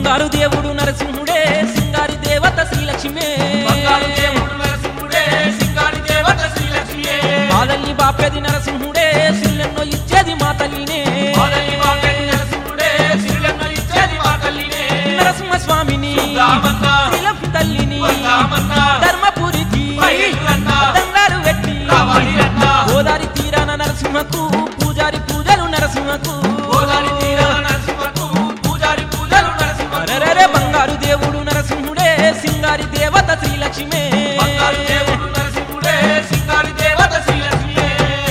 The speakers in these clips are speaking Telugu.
బంగారు దేవుడు నరసింహుడే సింగారి దేవత శ్రీలక్ష్మే బంగారు దేవుడు నరసింహుడే సింగారి దేవత శ్రీలక్ష్మియే బాలల్ని బాపేది నరసింహుడే సిల్లెన్నో ఇచ్చేది మా తల్లినే మొదలి వాకటి నరసింహుడే సిరులెన్నో ఇచ్చేది మా తల్లినే నరసింహ స్వామిని రామన్న శ్రీలక్ష్మి తల్లిని రామన్న ధర్మపురికి పైరులన్న దండాలు పెట్టి రావాలిరన్న గోదారి తీరాన నరసింహకు పూజారి పూజలు నరసింహకు గోదావరి తీరాల నరసింహకు పూజారి పూజలు నరసింహకు అరెరెరె బంగారు దేవుడు నరసింహుడే సింగారి దేవత శ్రీలక్ష్మే బంగారు దేవుడు నరసింహుడే సింగారి దేవత శ్రీలక్ష్మియే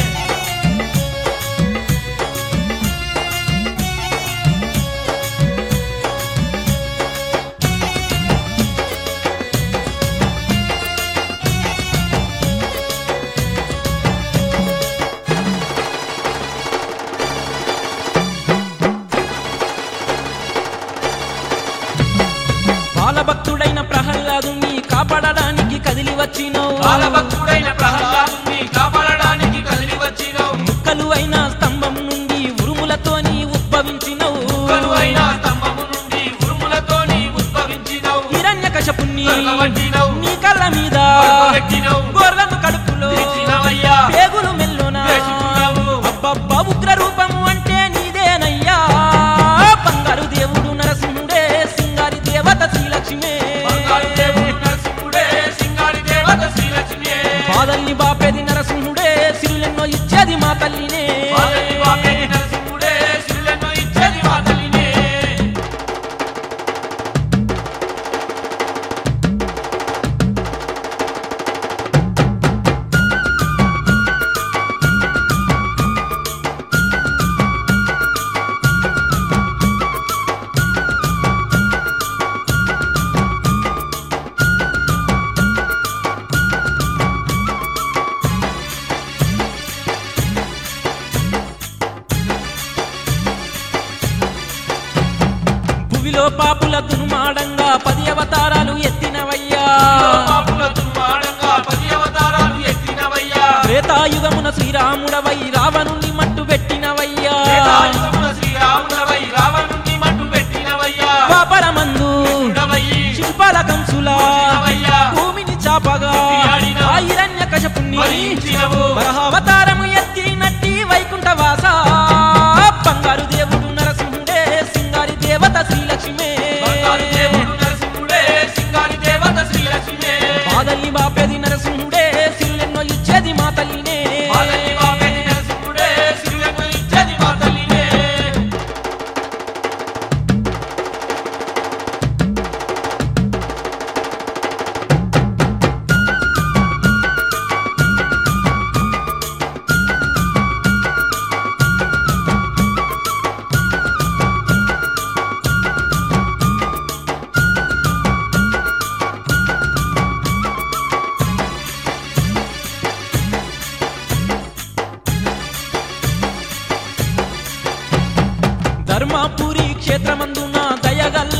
బాలభక్తుడైన ప్రహ్లాదుని కాపాడడానికి కదిలి వచ్చినవు బాలభక్తుడైన ప్రహ్లాదుని కాపాడడానికి కదిలి వచ్చినవు ముక్కలు అయిన స్తంభం నుండి ఉరుములతోని ఉద్భవించినవు ముక్కలు అయిన స్తంభము నుండి ఉరుములతోని ఉద్భవించినవు హిరణ్య కశపుణ్ణి దొరకబట్టినవు నీ కళ్ళ మీద పెట్టినవు గోర్లను కడుపులో తెచ్చినవయ్యా పేగులు మెల్లోనా వేసుకున్నావు. అబ్బబ్బ ఉగ్ర రూపము అంటే నీదేనయ్యా బంగారు దేవుడు నరసింహుడే సింగారి దేవత శ్రీలక్ష్మే బంగారు దేవుడు నరసింహుడే సింగారి దేవత శ్రీలక్ష్మియే బాధల్ని బాపేది నరసింహుడే సిరులెన్నో ఇచ్చేది మా తల్లినే బాలని వాకేటి నరసింహుడే సిరులెన్నో ఇచ్చేది మా తల్లినే భువిలో పాపుల దునుమాడంగా పది అవతారాలు ఎత్తినవయ్యా పాపుల దుర్మార్గంగా పది అవతారాలు ఎత్తినవయ్యా త్రేతాయుగమున శ్రీరాముడవై రావణుని మట్టు పెట్టినవయ్యా త్రేతాయుగమున శ్రీరాముడవై రావణుణ్ణి మట్టు పెట్టినవయ్యా పాపరమందు ఉండవయ్యి శిల్పాల కంసులా వచ్చినవయ్యా భూమిని చాపగా కొనియాడిన ఆ హిరణ్య కశపుణ్ణి వరించినవు వరహావతారము ఎత్తి నట్టి వైకుంఠవాస బంగారు దేవుడు నరసింహుడే సింగారి దేవత శ్రీలక్ష్మే బంగారు దేవుడు నరసింహుడే సింగారి దేవత శ్రీలక్ష్మియే బాధల్ని బాపేది నరసింహుడే సిరులెన్నో ఇచ్చేది మా తల్లినే బాలని వాకేటి నరసింహుడే సిరులెన్నో ఇచ్చేది మా తల్లినే ధర్మపురి క్షేత్రమందున దయగల్ల